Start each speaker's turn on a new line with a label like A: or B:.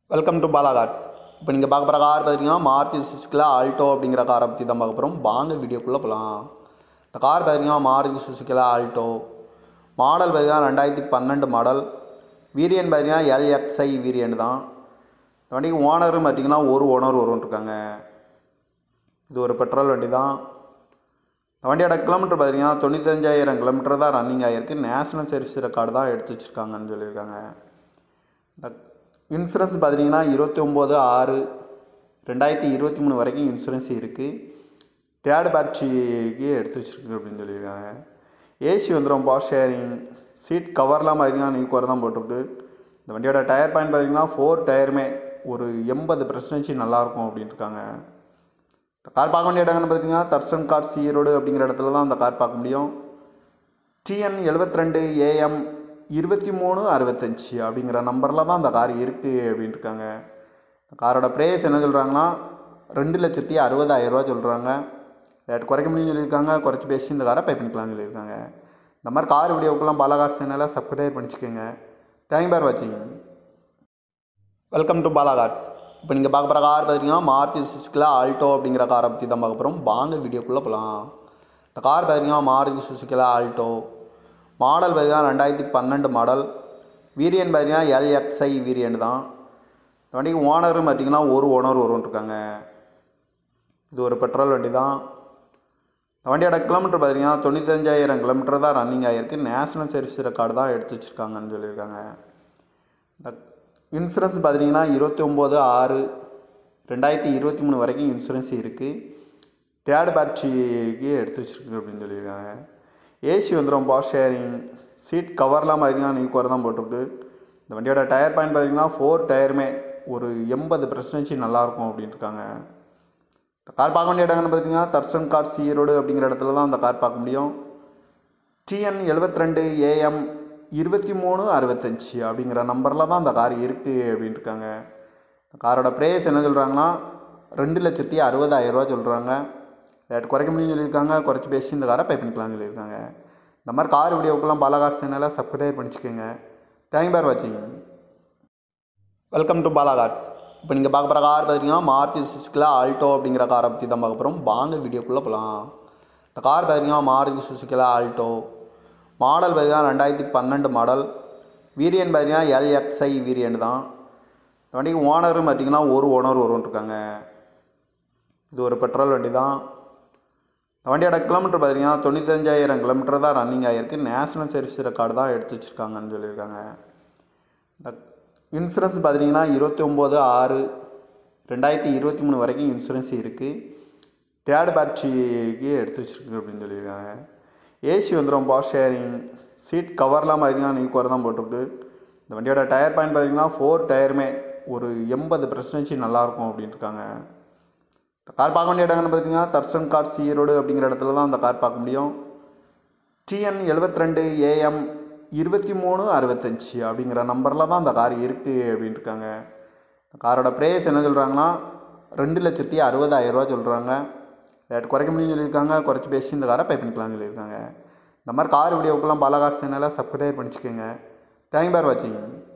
A: welcome to Bala cars இப்போ நீங்கள் பார்க்க போகிற கார் பார்த்தீங்கன்னா மாருதி சுசுக்கியில் ஆல்டோ அப்படிங்கிற காரை பற்றி தான் பார்க்க போகிறோம் வாங்க வீடியோக்குள்ளே போகலாம் இந்த கார் பார்த்தீங்கன்னா மாருதி சுசுக்கியில் ஆல்டோ மாடல் பார்த்தீங்கன்னா ரெண்டாயிரத்தி பன்னெண்டு மாடல் வீரியன் பார்த்தீங்கன்னா எல்எக்ஸ்ஐ வீரியன் தான் இந்த வண்டிக்கு ஓனரும் பார்த்தீங்கன்னா ஒரு ஓனர் வரும்னு இருக்காங்க இது ஒரு பெட்ரோல் வண்டி தான் இந்த வண்டியோட கிலோமீட்டர் பார்த்தீங்கன்னா தொண்ணூத்தஞ்சாயிரம் கிலோமீட்டர் தான் ரன்னிங் ஆகிருக்கு நேஷனல் சர்வீஸ் ரெக்கார்டு தான் எடுத்து வச்சுருக்காங்கன்னு சொல்லியிருக்காங்க இந்த இன்சூரன்ஸ் பார்த்தீங்கன்னா இருபத்தி ஒம்பது ஆறு ரெண்டாயிரத்தி இருபத்தி மூணு வரைக்கும் இன்சூரன்ஸ் இருக்குது தேர்ட் பேட்ரிக்கு எடுத்து வச்சுருக்கு அப்படின்னு சொல்லியிருக்காங்க ஏசி வந்துடும் பவர் ஷேரிங் சீட் கவர்லாம் பார்த்தீங்கன்னா நீக்குவர் தான் போட்டிருக்கு இந்த வண்டியோட டயர் பாயிண்ட் பார்த்தீங்கன்னா ஃபோர் டயருமே ஒரு எண்பது பர்சன்டேஜ் நல்லாயிருக்கும் அப்படின்ட்டு இருக்காங்க இந்த கார் பார்க்க வேண்டிய இடங்கள்னு பார்த்தீங்கன்னா தர்சன் கார்ஸ் ஈரோடு அப்படிங்கிற இடத்துல தான் அந்த கார் பார்க்க முடியும் டிஎன் எழுபத்தி ரெண்டு ஏஎம் இருபத்தி மூணு அறுபத்தஞ்சி அப்படிங்கிற நம்பரில் தான் அந்த கார் இருக்குது அப்படின்ட்டு இருக்காங்க இந்த காரோட ப்ரைஸ் என்ன சொல்கிறாங்கன்னா ரெண்டு லட்சத்தி அறுபதாயிரம் ரூபா சொல்கிறாங்க ரேட் குறைக்க முடியும்னு சொல்லியிருக்காங்க குறைச்சி பேசி இந்த காரை பை பண்ணிக்கலாம்னு சொல்லியிருக்காங்க இந்த மாதிரி கார் வீடியோக்கெல்லாம் பாலாகார் சேனலை சப்ஸ்கிரைப் பண்ணிச்சுக்கோங்க தேங்க் பார் வாட்சிங் வெல்கம் டு பாலா கார்ஸ் இப்போ நீங்கள் பார்க்க போகிற கார் பார்த்தீங்கன்னா மாருதி சுசுக்கியில் ஆல்டோ அப்படிங்கிற காரை பற்றி தான் பார்க்க போகிறோம் வாங்க வீடியோக்குள்ளே போகலாம் இந்த கார் பார்த்தீங்கன்னா மாருதி சுசுக்கியில் ஆல்டோ மாடல் பார்த்தீங்கன்னா ரெண்டாயிரத்தி பன்னெண்டு மாடல் வீரியன் பார்த்தீங்கன்னா எல்எக்ஸ்ஐ வீரியன் தான் இந்த வண்டிக்கு ஓனரும் பார்த்தீங்கன்னா ஒரு ஓனர் வரும்னு இருக்காங்க இது ஒரு பெட்ரோல் வண்டி தான் இந்த வண்டியோட கிலோமீட்டர் பார்த்தீங்கன்னா தொண்ணூத்தஞ்சாயிரம் கிலோமீட்டர் தான் ரன்னிங் ஆகிருக்கு நேஷனல் சர்வீஸ் ரெக்கார்டு தான் எடுத்து வச்சுருக்காங்கன்னு சொல்லியிருக்காங்க இந்த இன்சூரன்ஸ் பார்த்தீங்கன்னா இருபத்தி ஒம்பது ஆறு ரெண்டாயிரத்தி இருபத்தி மூணு வரைக்கும் இன்சூரன்ஸ் இருக்குது தேர்ட் பேட்ரிக்கு எடுத்து வச்சுருக்கு அப்படின்னு சொல்லியிருக்காங்க ஏசி வந்துடும் பவர் ஷேரிங் சீட் கவர்லாம் பார்த்தீங்கன்னா நீக்குவர் தான் போட்டிருக்கு இந்த வண்டியோட டயர் பாயிண்ட் பார்த்தீங்கன்னா ஃபோர் டயருமே ஒரு எண்பது பர்சன்டேஜ் நல்லாயிருக்கும் அப்படின்ட்டு இருக்காங்க இந்த கார் பார்க்க வேண்டிய இடங்கள்னு பார்த்தீங்கன்னா தர்சன் கார்ஸ் ஈரோடு அப்படிங்கிற இடத்துல தான் அந்த கார் பார்க்க முடியும் டிஎன் எழுபத்தி ரெண்டு ஏஎம் இருபத்தி மூணு அறுபத்தஞ்சி அப்படிங்கிற நம்பரில் தான் அந்த கார் இருக்குது அப்படின்ட்டு இருக்காங்க இந்த காரோட ப்ரைஸ் என்ன சொல்கிறாங்கன்னா ரெண்டு லட்சத்தி அறுபதாயிரம் ரூபா சொல்கிறாங்க ரேட் குறைக்க முடியும்னு சொல்லியிருக்காங்க குறைச்சி பேசி இந்த காரை பை பண்ணிக்கலாம்னு சொல்லியிருக்காங்க இந்த மாதிரி கார் வீடியோக்கெல்லாம் பாலாகார் சேனலை சப்ஸ்கிரைப் பண்ணிச்சுக்கோங்க தேங்க் பார் வாட்சிங் வெல்கம் டு பாலாகார்ஸ் இப்போ நீங்கள் பார்க்க போகிற கார் பார்த்தீங்கன்னா மாருதி சுசுக்கியில் ஆல்டோ அப்படிங்கிற காரை பற்றி தான் பார்க்க போகிறோம் வாங்க வீடியோக்குள்ளே போகலாம் இந்த கார் பார்த்தீங்கன்னா மாருதி சுசுக்கியில் ஆல்டோ மாடல் பார்த்தீங்கன்னா ரெண்டாயிரத்தி பன்னெண்டு மாடல் வீரியன் பார்த்தீங்கன்னா எல்எக்ஸ்ஐ வீரியன் தான் இந்த வண்டிக்கு ஓனரும் பார்த்தீங்கன்னா ஒரு ஓனர் வரும்னு இருக்காங்க இது ஒரு பெட்ரோல் வண்டி தான் இந்த வண்டியோட கிலோமீட்டர் பார்த்தீங்கன்னா தொண்ணூத்தஞ்சாயிரம் கிலோமீட்டர் தான் ரன்னிங் ஆகிருக்கு நேஷனல் சர்வீஸ் ரெக்கார்டு தான் எடுத்து வச்சுருக்காங்கன்னு சொல்லியிருக்காங்க இந்த இன்சூரன்ஸ் பார்த்தீங்கன்னா இருபத்தி ஒம்பது ஆறு ரெண்டாயிரத்தி இருபத்தி மூணு வரைக்கும் இன்சூரன்ஸ் இருக்குது தேர்ட் பேட்ரிக்கு எடுத்து வச்சுருக்கு அப்படின்னு சொல்லியிருக்காங்க ஏசி வந்துடும் பவர் ஷேரிங் சீட் கவர்லாம் பார்த்தீங்கன்னா நீக்குவர் தான் போட்டிருக்கு இந்த வண்டியோட டயர் பாயிண்ட் பார்த்தீங்கன்னா ஃபோர் டயருமே ஒரு எண்பது பர்சன்டேஜ் நல்லாயிருக்கும் அப்படின்ட்டு இருக்காங்க இந்த கார் பார்க்க வேண்டிய இடங்கள்னு பார்த்தீங்கன்னா தர்சன் கார்ஸ் ஈரோடு அப்படிங்கிற இடத்துல தான் அந்த கார் பார்க்க முடியும் டிஎன் எழுபத்தி ரெண்டு ஏஎம் இருபத்தி மூணு அறுபத்தஞ்சி அப்படிங்கிற நம்பரில் தான் அந்த கார் இருக்குது அப்படின்ட்டு இருக்காங்க இந்த காரோட ப்ரைஸ் என்ன சொல்கிறாங்கன்னா ரெண்டு லட்சத்தி அறுபதாயிரம் ரூபா சொல்கிறாங்க ரேட் குறைக்க முடியும்னு சொல்லியிருக்காங்க குறைச்சி பேசி இந்த காரை பை பண்ணிக்கலாம்னு சொல்லியிருக்காங்க இந்த மாதிரி கார் வீடியோக்கெல்லாம் பாலாகார் சேனலை சப்ஸ்கிரைப் பண்ணிச்சுக்கோங்க தேங்க் பார் வாட்சிங்